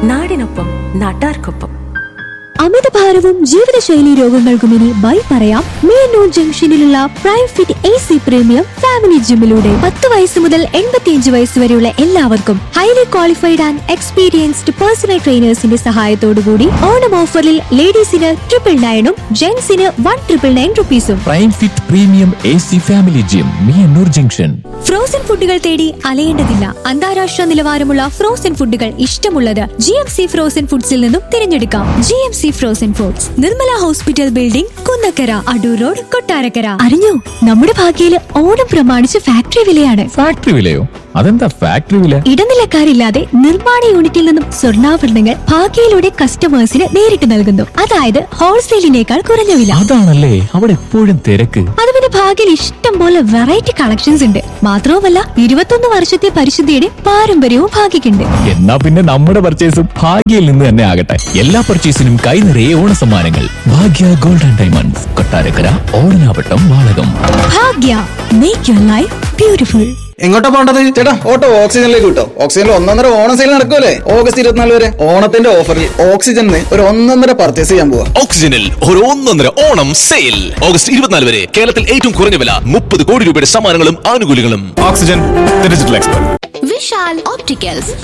നാടിനൊപ്പം നാട്ടാർക്കൊപ്പം അമിതഭാരവും ജീവിതശൈലി രോഗങ്ങൾക്കും ഇനി ബൈ പറയാം മേനൂർ ജംഗ്ഷനിലുള്ള prime fit A C premium family ജിമ്മിലൂടെ പത്ത് വയസ്സ് മുതൽ എൺപത്തിയഞ്ച് വയസ്സ് വരെയുള്ള എല്ലാവർക്കും highly qualified and experienced personal ട്രെയിനേഴ്സിന്റെ സഹായത്തോടുകൂടി ഓണം ഓഫറിൽ ലേഡീസിന് ട്രിപ്പിൾ നയനും ജെന്റ്സിന് വൺ ട്രിപ്പിൾ നയൻ റുപ്പീസും prime fit premium A C family gym Miyannur junction frozen ഫുഡുകൾ തേടി അലയേണ്ടതില്ല അന്താരാഷ്ട്ര നിലവാരമുള്ള ഫ്രോസൺ ഫുഡുകൾ ഇഷ്ടമുള്ളത് ജി എം സി ഫ്രോസൺ ഫുഡ്സിൽ നിന്നും തിരഞ്ഞെടുക്കാം G M C frozen foods Nirmala hospital building Kunnakkara Adoor road Kottarakkara അറിഞ്ഞോ നമ്മുടെ ഭാഗ്യയില് ഓണം പ്രമാണിച്ച് ഫാക്ടറി വിലയാണ് ഫാക്ടറി വിലയോ അതെന്താ ഫാക്ടറി വില ഇടനിലക്കാരില്ലാതെ നിർമ്മാണ യൂണിറ്റിൽ നിന്നും സ്വർണ്ണാഭരണങ്ങൾ ഭാഗ്യയിലൂടെ കസ്റ്റമേഴ്സിന് നേരിട്ട് നൽകുന്നു അതായത് ഹോൾസെയിലിനേക്കാൾ കുറഞ്ഞ വില അതാണല്ലേ അവിടെ എപ്പോഴും തിരക്ക് അത് പിന്നെ ഭാഗ്യയിൽ ഇഷ്ടം പോലെ വെറൈറ്റി കളക്ഷൻസ് ഉണ്ട് മാത്രവുമല്ല ഇരുപത്തൊന്ന് വർഷത്തെ പരിശുദ്ധിയുടെ പാരമ്പര്യവും ഭാഗ്യക്കുണ്ട് എന്നാ പിന്നെ നമ്മുടെ പർച്ചേസും ഭാഗ്യയിൽ നിന്ന് തന്നെ ആകട്ടെ എല്ലാ പർച്ചേസിനും കൈ നിറയെ ഓണസമ്മാനങ്ങൾ Bhagya gold and diamonds Kottarakkara Odanavattam Valakam Bhagya make your life beautiful എങ്ങോട്ടാ പോണ്ടത് ചേട്ടാ ഓട്ടോ ഓക്സിജനിലേക്ക് കിട്ടോ ഓക്സിജനിൽ ഒന്നൊന്നര ഓണം സെയിൽ നടക്കുമല്ലേ ഓഗസ്റ്റ് ഇരുപത്തിനാല് വരെ ഓണത്തിന്റെ ഓഫറിൽ ഓക്സിജനിൽ ഒരു ഒന്നൊന്നര പർച്ചേസ് ചെയ്യാൻ പോവാ ഓക്സിജനിൽ ഒരു ഒന്നൊന്നര ഓണം സെയിൽ ഓഗസ്റ്റ് ഇരുപത്തിനാല് വരെ കേരളത്തിൽ ഏറ്റവും കുറഞ്ഞ വില മുപ്പത് കോടി രൂപയുടെ സമ്മാനങ്ങളും ആനുകൂല്യങ്ങളും oxygen digital expert Vishal opticals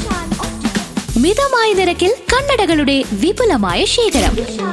മിതമായ നിരക്കിൽ കണ്ണടകളുടെ വിപുലമായ ശേഖരം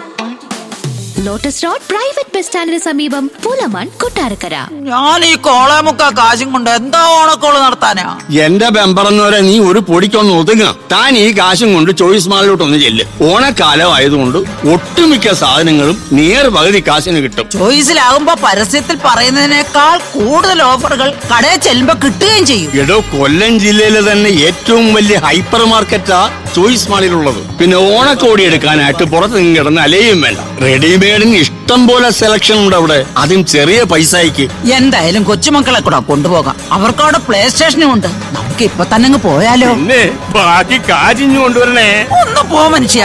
ലോട്ടസ് റോഡ് പ്രൈവറ്റ് ബസ് സ്റ്റാൻഡിന് സമീപം പുലമൺ കൊട്ടാരക്കര ഞാൻ ഈ കോളേമുക്ക കാശും കൊണ്ട് എന്താ ഓണക്കോള് നടത്താനാ എന്റെ ബെമ്പറന്നവരെ നീ ഒരു പൊടിക്കൊന്ന് ഒതുങ്ങ താൻ ഈ കാശും കൊണ്ട് ചോയ്സ് മാളിലോട്ടൊന്ന് ചെല്ല് ഓണക്കാലം ആയതുകൊണ്ട് ഒട്ടുമിക്ക സാധനങ്ങളും നിയർ പകുതി കാശിന് കിട്ടും ചോയ്സിലാകുമ്പോ പരസ്യത്തിൽ പറയുന്നതിനേക്കാൾ കൂടുതൽ ഓഫറുകൾ കടയിൽ ചെല്ലുമ്പോ കിട്ടുകയും ചെയ്യും എടോ കൊല്ലം ജില്ലയിലെ തന്നെ ഏറ്റവും വലിയ ഹൈപ്പർ മാർക്കറ്റാ ചോയ്സ് മാളിലുള്ളത് പിന്നെ ഓണക്കോടി എടുക്കാനായിട്ട് പുറത്ത് നിന്ന് കിടന്ന് അലയും വേണ്ട റെഡിമെയ്ഡിന് ഇഷ്ടം പോലെ സെലക്ഷൻ ഉണ്ട് അവിടെ അതും ചെറിയ പൈസയ്ക്ക് എന്തായാലും കൊച്ചുമക്കളെ കൂടെ കൊണ്ടുപോകാം അവർക്ക് അവിടെ പ്ലേ സ്റ്റേഷനും ഉണ്ട് നമുക്ക് ഇപ്പൊ തന്നെ അങ്ങ് പോയാലോ പിന്നെ ബാക്കി കാശിഞ്ഞു കൊണ്ടുവരണേ ഒന്ന് പോ മനുഷ്യ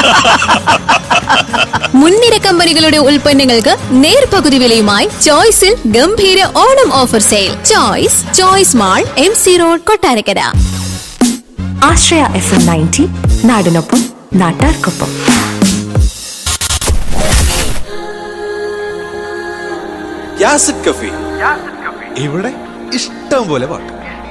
മുൻനിര കമ്പനികളുടെ ഉൽപ്പന്നങ്ങൾക്ക് നേർപകുതി വിലയുമായി ചോയ്സിൽ ഗംഭീര Onam offer sale choice choice mall M C road Kottarakkara Asraya F M ninety നാടിനൊപ്പം നാട്ടാർക്കൊപ്പം യാസിഡ് കഫി ഇവിടെ ഇഷ്ടം പോലെ പാട്ട്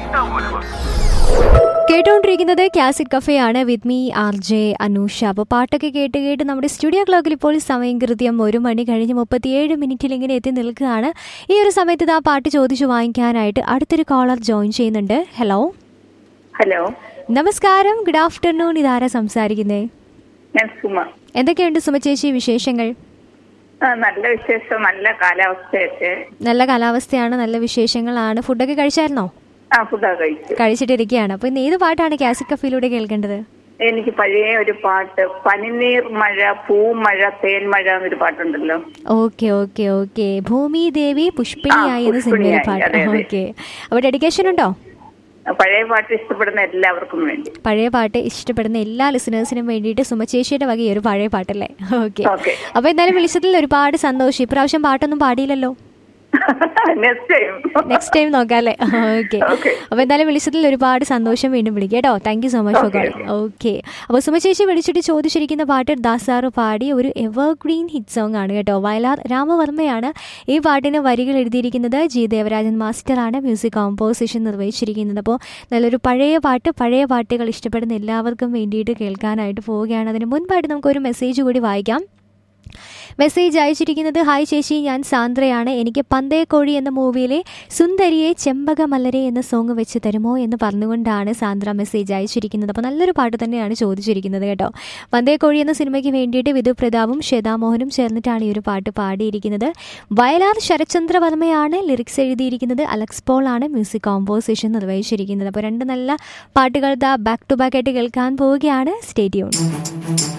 കേട്ടുകൊണ്ടിരിക്കുന്നത് കാസിറ്റ് കഫേയാണ് with me R J Anusha അപ്പോൾ പാട്ടൊക്കെ കേട്ട് കേട്ട് നമ്മുടെ സ്റ്റുഡിയോ ക്ലോക്കിൽ ഇപ്പോൾ സമയം കൃത്യം ഒരു മണി കഴിഞ്ഞ് മുപ്പത്തിയേഴ് മിനിറ്റിൽ ഇങ്ങനെ എത്തി നിൽക്കുകയാണ് ഈ ഒരു സമയത്ത് ആ പാട്ട് ചോദിച്ചു വാങ്ങിക്കാനായിട്ട് അടുത്തൊരു കോളർ ജോയിൻ ചെയ്യുന്നുണ്ട് ഹലോ ഹലോ നമസ്കാരം ഗുഡ് ആഫ്റ്റർനൂൺ ഇതാരാ സംസാരിക്കുന്നേ ഞാൻ സുമ എന്തൊക്കെയുണ്ട് സുമ ചേച്ചി വിശേഷങ്ങൾ ആ, നല്ല വിശേഷം നല്ല കാലാവസ്ഥയൊക്കെ നല്ല കാലാവസ്ഥയാണ് നല്ല വിശേഷങ്ങളാണ് ഫുഡൊക്കെ കഴിച്ചായിരുന്നോ ആ ഫുഡൊക്കെ കഴിച്ചു കഴിച്ചിട്ടിരിക്കുകയാണ് അപ്പോൾ ഇന്ന് ഏത് പാട്ടാണ് കാസിറ്റ് കഫയിലൂടെ കേൾക്കേണ്ടത് എനിക്ക് പഴയ ഒരു പാട്ട് പനിനീർ മഴ പൂമഴ തേൻമഴ എന്നൊരു പാട്ടുണ്ടല്ലോ ഓക്കെ ഓക്കെ ഓക്കെ ഭൂമി ദേവി പുഷ്പിണിയായി ആ, എന്ന സിനിമയിലെ പുഷ്പിണിയായി, പാട്ട് അതെ, അതെ. ഓക്കെ അപ്പോൾ ഡെഡിക്കേഷൻ ഉണ്ടോ പഴയ പാട്ട് ഇഷ്ടപ്പെടുന്ന എല്ലാവർക്കും വേണ്ടി പഴയ പാട്ട് ഇഷ്ടപ്പെടുന്ന എല്ലാ ലിസണേഴ്സിനും വേണ്ടിയിട്ട് സുമചേച്ചിയുടെ വക ഈ ഒരു പഴയ പാട്ടല്ലേ ഓക്കെ ഓക്കെ. അപ്പോൾ എന്തായാലും വിളിച്ചതിൽ ഒരുപാട് സന്തോഷം ഇപ്രാവശ്യം പാട്ടൊന്നും പാടിയില്ലല്ലോ നെക്സ്റ്റ് ടൈം നെക്സ്റ്റ് ടൈം നോക്കാം അല്ലേ ഓക്കെ Okay. അപ്പോൾ എന്തായാലും വിളിച്ചതിൽ ഒരുപാട് സന്തോഷം വീണ്ടും വിളിക്കാം കേട്ടോ thank you so much for Okay, calling okay അപ്പോൾ സുമചേച്ചി വിളിച്ചിട്ട് ചോദിച്ചിരിക്കുന്ന പാട്ട് ദാസാറ് പാടി ഒരു എവർഗ്രീൻ ഹിറ്റ് സോങ് ആണ് കേട്ടോ വയലാർ രാമവർമ്മയാണ് ഈ പാട്ടിന് വരികൾ എഴുതിയിരിക്കുന്നത് ജി ദേവരാജൻ മാസ്റ്ററാണ് മ്യൂസിക് കോമ്പോസിഷൻ നിർവഹിച്ചിരിക്കുന്നത് അപ്പോൾ നല്ലൊരു പഴയ പാട്ട് പഴയ പാട്ടുകൾ ഇഷ്ടപ്പെടുന്ന എല്ലാവർക്കും വേണ്ടിയിട്ട് കേൾക്കാനായിട്ട് പോവുകയാണ് അതിന് മുൻപായിട്ട് നമുക്കൊരു മെസ്സേജ് കൂടി വായിക്കാം മെസ്സേജ് അയച്ചിരിക്കുന്നത് ഹായ് ചേച്ചി ഞാൻ സാന്ദ്രയാണ് എനിക്ക് പന്തേ കോഴി എന്ന മൂവിയിലെ സുന്ദരിയെ ചെമ്പകമലരെ എന്ന സോങ് വെച്ച് തരുമോ എന്ന് പറഞ്ഞുകൊണ്ടാണ് സാന്ദ്ര മെസ്സേജ് അയച്ചിരിക്കുന്നത് അപ്പോൾ നല്ലൊരു പാട്ട് തന്നെയാണ് ചോദിച്ചിരിക്കുന്നത് കേട്ടോ പന്തേ കോഴി എന്ന സിനിമയ്ക്ക് വേണ്ടിയിട്ട് വിധു പ്രതാപും ശ്വേതാമോഹനും ചേർന്നിട്ടാണ് ഈ ഒരു പാട്ട് പാടിയിരിക്കുന്നത് വയലാർ ശരത്ചന്ദ്ര വർമ്മയാണ് ലിറിക്സ് എഴുതിയിരിക്കുന്നത് അലക്സ് പോൾ ആണ് മ്യൂസിക് കോമ്പോസിഷൻ നിർവഹിച്ചിരിക്കുന്നത് അപ്പോൾ രണ്ട് നല്ല പാട്ടുകൾ ദാ ബാക്ക് ടു ബാക്ക് ആയിട്ട് കേൾക്കാൻ പോവുകയാണ് സ്റ്റേഡിയോൺ